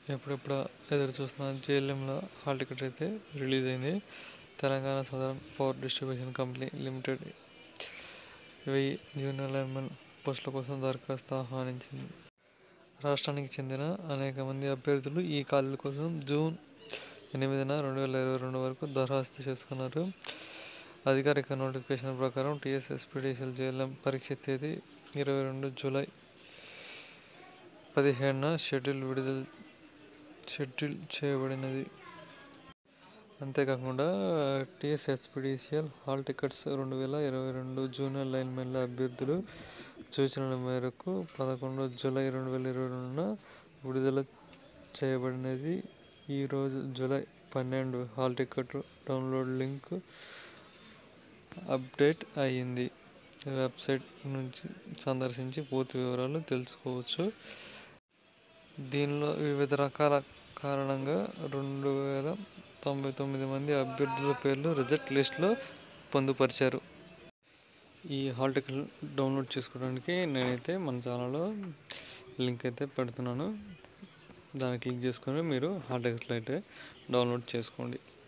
ఎప్పుడెప్పుడు ఎదురు చూస్తున్న జేఎల్ఎంలో హాల్ టికెట్ అయితే రిలీజ్ అయింది Telangana southern power distribution company limited వెయ్యి జూనియర్ లైన్మెన్ పోస్టుల కోసం దరఖాస్తు ఆహ్వానించింది రాష్ట్రానికి చెందిన అనేక మంది అభ్యర్థులు ఈ ఖాళీల కోసం జూన్ ఎనిమిదిన రెండు వేల ఇరవై రెండు వరకు దరఖాస్తు చేసుకున్నారు అధికారిక నోటిఫికేషన్ ప్రకారం టీఎస్ఎస్పీడీసీఎల్ జేఎల్ఎం పరీక్ష తేదీ ఇరవై రెండు జూలై పదిహేడున షెడ్యూల్ విడుదల షెడ్యూల్ చేయబడినది అంతేకాకుండా టీఎస్ఎస్పీడీసీఎల్ హాల్ టికెట్స్ రెండు వేల ఇరవై రెండు జూనియర్ లైన్మెన్ల అభ్యర్థులు సూచనల మేరకు పదకొండు జూలై రెండు వేల ఇరవై రెండున విడుదల చేయబడినది ఈరోజు జూలై పన్నెండు hall ticket download link update అయ్యింది వెబ్సైట్ నుంచి సందర్శించి పూర్తి వివరాలు తెలుసుకోవచ్చు దీనిలో వివిధ రకాల కారణంగా రెండు వేల తొంభై తొమ్మిది మంది అభ్యర్థుల పేర్లు రిజల్ట్ లిస్ట్లో పొందుపరిచారు ఈ హాల్ టికెట్ డౌన్లోడ్ చేసుకోవడానికి నేనైతే మన ఛానల్లో లింక్ అయితే పెడుతున్నాను దాన్ని క్లిక్ చేసుకొని మీరు హాల్ టికెట్లు అయితే డౌన్లోడ్ చేసుకోండి